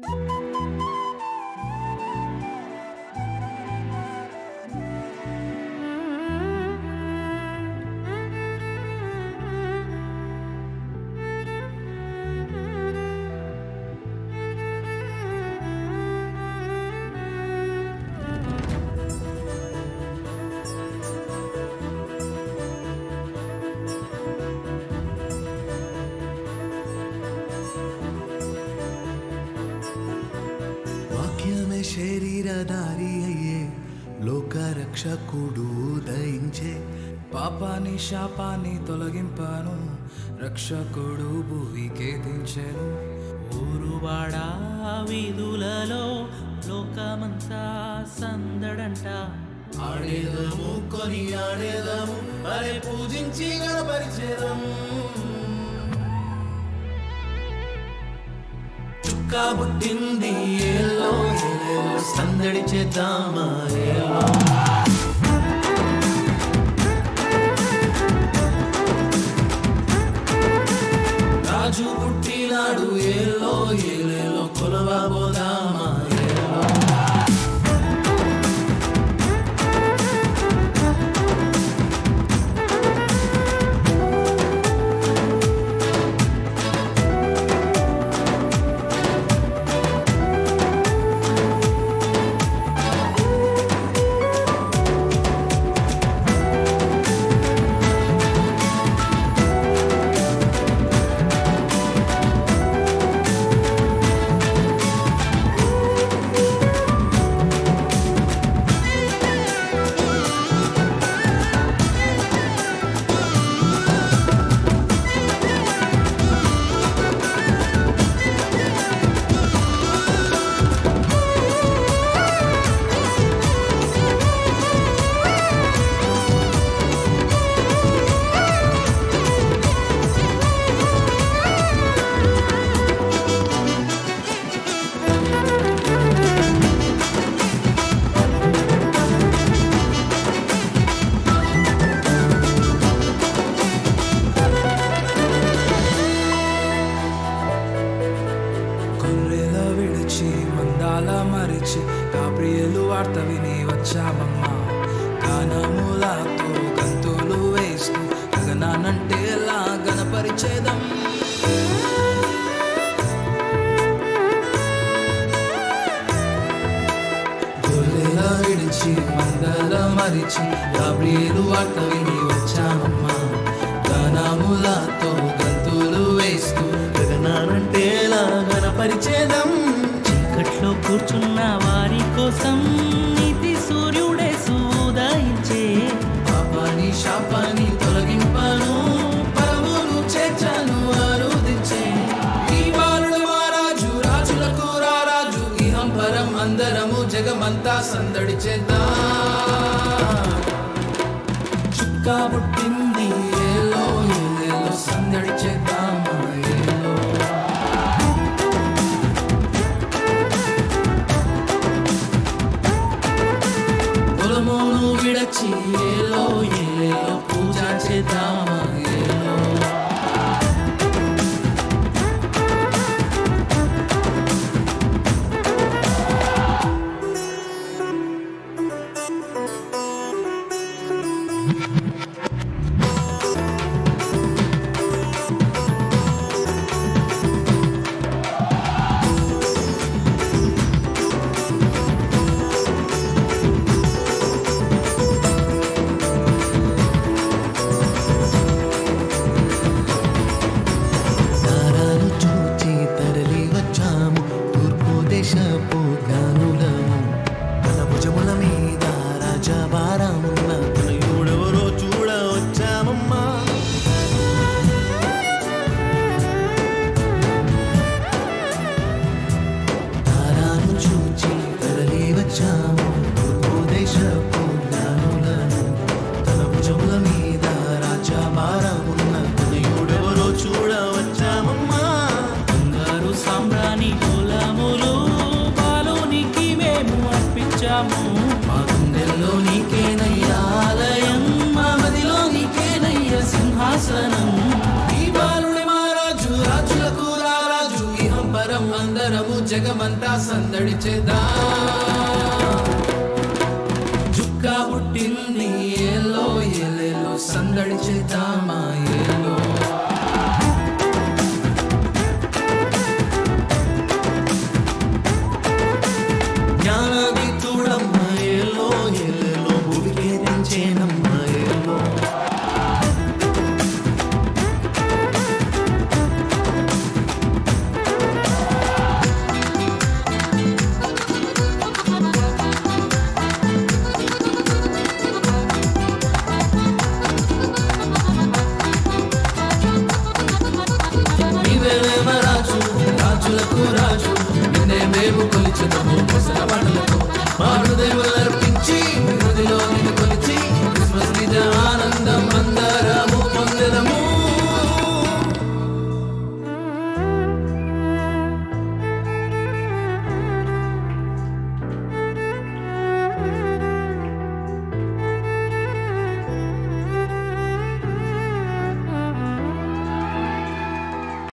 వాక్యమే శరీరధారి అయ్యే లోకరక్షకుడు ఉదయించే పాపాన్ని శాపాన్ని తొలగింపాను రక్షకుడు భూమికే దించెను ఊరువాడా వీధులలో లోకమంతా సందడంట ఆడేదము కొని ఆడేదము అరే పూజించి గణపరిచేదము చుక్క పుట్టింది ఏలో ఏలో సందడి చేద్దామా ఏలో రాజు పుట్టినాడు ఏలో ఏలేలో కొలవబోదామా ఏలో గొర్రెల విడిచి మందాల మరిచి గాబ్రియలు వార్త విని వచ్చామమ్మా గానములతో గంతులు వేస్తూ గగనానంటే ఎలా గణపరిచేదం గొర్రెల విడిచి మందల మరిచి గాబ్రియలు వార్త విని వచ్చామమ్మా గానములతో గంతులు వేస్తూ గగనానంటేలా గణపరిచేదం చీకట్లో కూర్చున్న వారి కోసం నీతి సూర్యుడే సూదయించే పాపాని శాపాని తొలగింపాను పరమును చేర్చాను ఆరోదించే ఈ బాలుడు మహారాజు రాజులకు రారాజు ఇహం పరం అందరము జగమంతా సందడి చేద్దాం చుక్క పుట్టింది ఏలో ఏలేలో సందడి చేద్దామా ఏలో పొలమును విడచి ఏలో ఏలేలో పూజ చేద్దామా ఏలో అందరము జగమంతా సందడి చేద్దాం జుక్కా పుట్టింది ఏలో ఏలేలో సందడి చేద్దామా ఏలో జ్ఞానాది చూడమ్మ ఏలో ఏలేలో భూమికే తెంచేనమ్మ ఏలో నీవేవేమ రాజు రాజులకు రాజు నిన్నే మేము కొలిచెదము కొసల పాటలతో మా హృదయములర్పించి హృదిలో నిన్ను